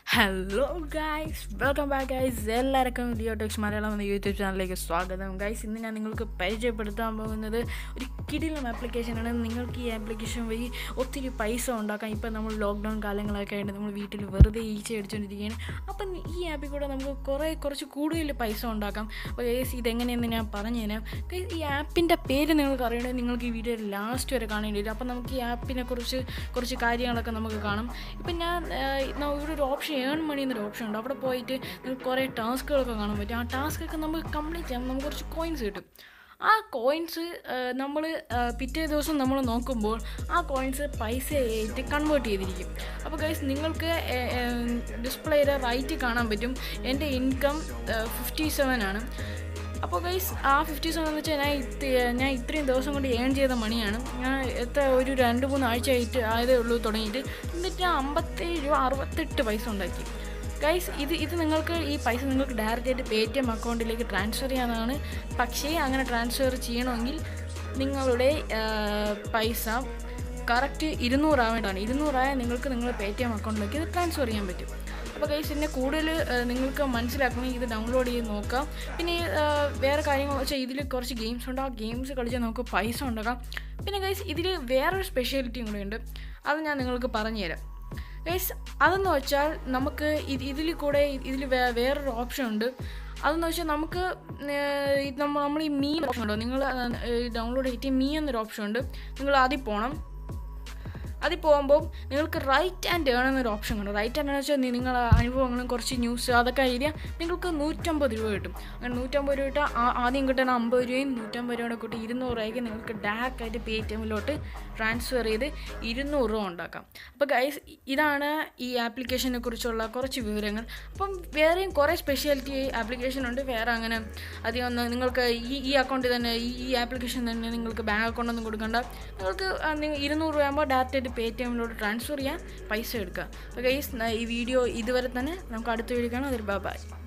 hello guys welcome back guys എല്ലാവർക്കും Leo techs Malayalam എന്ന YouTube ചാനലിലേക്ക് സ്വാഗതം ഗൈസ് ഇന്ന് ഞാൻ നിങ്ങൾക്ക് പരിചയപ്പെടുത്താൻ പോകുന്നത് ഒരു കിടിലം ആപ്ലിക്കേഷനാണ് നിങ്ങൾക്ക് ഈ ആപ്ലിക്കേഷൻ വഴി ഒത്തിരി പൈസ ഉണ്ടാക്കാം ഇപ്പം നമ്മൾ ലോക്ക്ഡൗൺ കാലങ്ങളൊക്കെ ആയിട്ട് നമ്മൾ വീട്ടിൽ വെറുതെ ഈച്ച അടിച്ചുകൊണ്ടിരിക്കുകയാണ് അപ്പം ഈ ആപ്പിൽ കൂടെ നമുക്ക് കുറേ കുറച്ച് കൂടുതൽ പൈസ ഉണ്ടാക്കാം അപ്പോൾ ഗൈസ് ഇതെങ്ങനെയെന്ന് ഞാൻ പറഞ്ഞുതരാം ഗൈസ് ഈ ആപ്പിൻ്റെ പേര് നിങ്ങൾക്ക് അറിയണമെങ്കിൽ നിങ്ങൾക്ക് ഈ വീഡിയോ ലാസ്റ്റ് വരെ കാണേണ്ടി വരും അപ്പം നമുക്ക് ഈ ആപ്പിനെ കുറിച്ച് കുറച്ച് കാര്യങ്ങളൊക്കെ നമുക്ക് കാണാം ഇപ്പം ഞാൻ ആഹ്, ന- ഇവിടെ ഒരു ഓപ്ഷൻ ഏൺ മണി എന്നൊരു ഓപ്ഷൻ ഉണ്ട് അവിടെ പോയിട്ട് നിങ്ങൾക്ക് കുറേ ടാസ്കുകളൊക്കെ കാണാൻ പറ്റും ആ ടാസ്കൊക്കെ നമുക്ക് കംപ്ലീറ്റ് ചെയ്യാം നമുക്ക് കുറച്ച് കോയിൻസ് കിട്ടും ആ കോയിൻസ് നമ്മൾ പിറ്റേ ദിവസം നമ്മൾ നോക്കുമ്പോൾ ആ കോയിൻസ് പൈസ ആയിട്ട് കൺവേർട്ട് ചെയ്തിരിക്കും അപ്പോൾ ഗൈസ് നിങ്ങൾക്ക് ഡിസ്പ്ലേയുടെ റൈറ്റ് കാണാൻ പറ്റും എൻ്റെ ഇൻകം ഫിഫ്റ്റി സെവൻ ആണ് അപ്പോൾ ഗൈസ് ആ ഫിഫ്റ്റി സെവൻ എന്ന് വെച്ചാൽ ഞാൻ ഇത് ഞാൻ ഇത്രയും ദിവസം കൊണ്ട് ഏൺ ചെയ്ത മണിയാണ് ഞാൻ എത്ര ഒരു രണ്ട് മൂന്ന് ആഴ്ച ആയിട്ട് ആയതേ ഉള്ളൂ തുടങ്ങിയിട്ട് എന്നിട്ട് ഞാൻ അമ്പത്തേഴ് രൂപ അറുപത്തെട്ട് പൈസ ഉണ്ടാക്കി ഗൈസ് ഇത് ഇത് നിങ്ങൾക്ക് ഈ പൈസ നിങ്ങൾക്ക് ഡയറക്റ്റ് ആയിട്ട് പേ ടി എം അക്കൗണ്ടിലേക്ക് ട്രാൻസ്ഫർ ചെയ്യാവുന്നതാണ് പക്ഷേ അങ്ങനെ ട്രാൻസ്ഫർ ചെയ്യണമെങ്കിൽ നിങ്ങളുടെ ആ, പൈസ കറക്റ്റ് ഇരുന്നൂറാവേണ്ടതാണ് ഇരുന്നൂറായാൽ നിങ്ങൾക്ക് നിങ്ങളുടെ പേ ടി എം അക്കൗണ്ടിലേക്ക് ഇത് ട്രാൻസ്ഫർ ചെയ്യാൻ പറ്റും അപ്പോൾ ഗൈസ് ഇതിനെ കൂടുതൽ നിങ്ങൾക്ക് മനസ്സിലാക്കണമെങ്കിൽ ഇത് ഡൗൺലോഡ് ചെയ്ത് നോക്കാം പിന്നെ ആ, വേറെ കാര്യങ്ങൾ വെച്ചാൽ ഇതിൽ കുറച്ച് ഗെയിംസ് ഉണ്ട് ആ ഗെയിംസ് കളിച്ചാൽ നമുക്ക് പൈസ ഉണ്ടാക്കാം പിന്നെ ഗൈസ് ഇതിൽ വേറൊരു സ്പെഷ്യാലിറ്റിയും കൂടെ ഉണ്ട് അത് ഞാൻ നിങ്ങൾക്ക് പറഞ്ഞുതരാം ഗൈസ് അതെന്ന് വെച്ചാൽ നമുക്ക് ഇത് ഇതിൽ കൂടെ ഇതിൽ വേറൊരു ഓപ്ഷൻ ഉണ്ട് അതെന്ന് വെച്ചാൽ നമുക്ക് ഏർ, ഇത് നമ്മൾ നമ്മൾ ഈ മീ ഓപ്ഷൻ ഉണ്ടോ നിങ്ങൾ ഡൗൺലോഡ് ചെയ്തിട്ട് മീ എന്നൊരു ഓപ്ഷൻ ഉണ്ട് നിങ്ങൾ അതിൽ പോകണം അതിൽ പോകുമ്പോൾ നിങ്ങൾക്ക് റൈറ്റ് ആൻഡ് ഏൺ എന്നൊരു ഓപ്ഷൻ ഉണ്ട് റൈറ്റ് ആൻഡ് വെച്ചാൽ നിങ്ങളുടെ അനുഭവങ്ങളും കുറച്ച് ന്യൂസ് അതൊക്കെ എഴുതിയാൽ നിങ്ങൾക്ക് നൂറ്റമ്പത് രൂപ കിട്ടും അങ്ങനെ നൂറ്റമ്പത് രൂപ ഇട്ടാൽ ആ- ആദ്യം കിട്ടുന്ന അമ്പത് രൂപയും നൂറ്റമ്പത് രൂപയുടെ കൂട്ടി ഇരുന്നൂറ് രൂപയ്ക്ക് നിങ്ങൾക്ക് ഡയറക്റ്റ് ആയിട്ട് പേ ടി എമ്മിലോട്ട് ട്രാൻസ്ഫർ ചെയ്ത് ഇരുന്നൂറ് രൂപ ഉണ്ടാക്കാം അപ്പോൾ ഗൈസ് ഇതാണ് ഈ ആപ്ലിക്കേഷനെ കുറിച്ചുള്ള കുറച്ച് വിവരങ്ങൾ അപ്പം വേറെയും കുറേ സ്പെഷ്യാലിറ്റി ആപ്ലിക്കേഷൻ ഉണ്ട് വേറെ അങ്ങനെ അധികം ഒന്നും നിങ്ങൾക്ക് ഈ ഈ അക്കൗണ്ടിൽ തന്നെ ഈ ഈ ആപ്ലിക്കേഷൻ തന്നെ നിങ്ങൾക്ക് ബാങ്ക് അക്കൗണ്ട് ഒന്നും കൊടുക്കണ്ട നിങ്ങൾക്ക് ആ, നിങ്ങൾ ഇരുന്നൂറ് രൂപയാകുമ്പോൾ ഡയറക്റ്റ് ആയിട്ട് പേ ടി എമ്മിലോട്ട് ട്രാൻസ്ഫർ ചെയ്യാൻ പൈസ എടുക്കുക അപ്പോൾ ഗൈസ് ഈ വീഡിയോ ഇതുവരെ തന്നെ നമുക്ക് അടുത്ത വീഡിയോ കാണാം അതൊരു ബൈ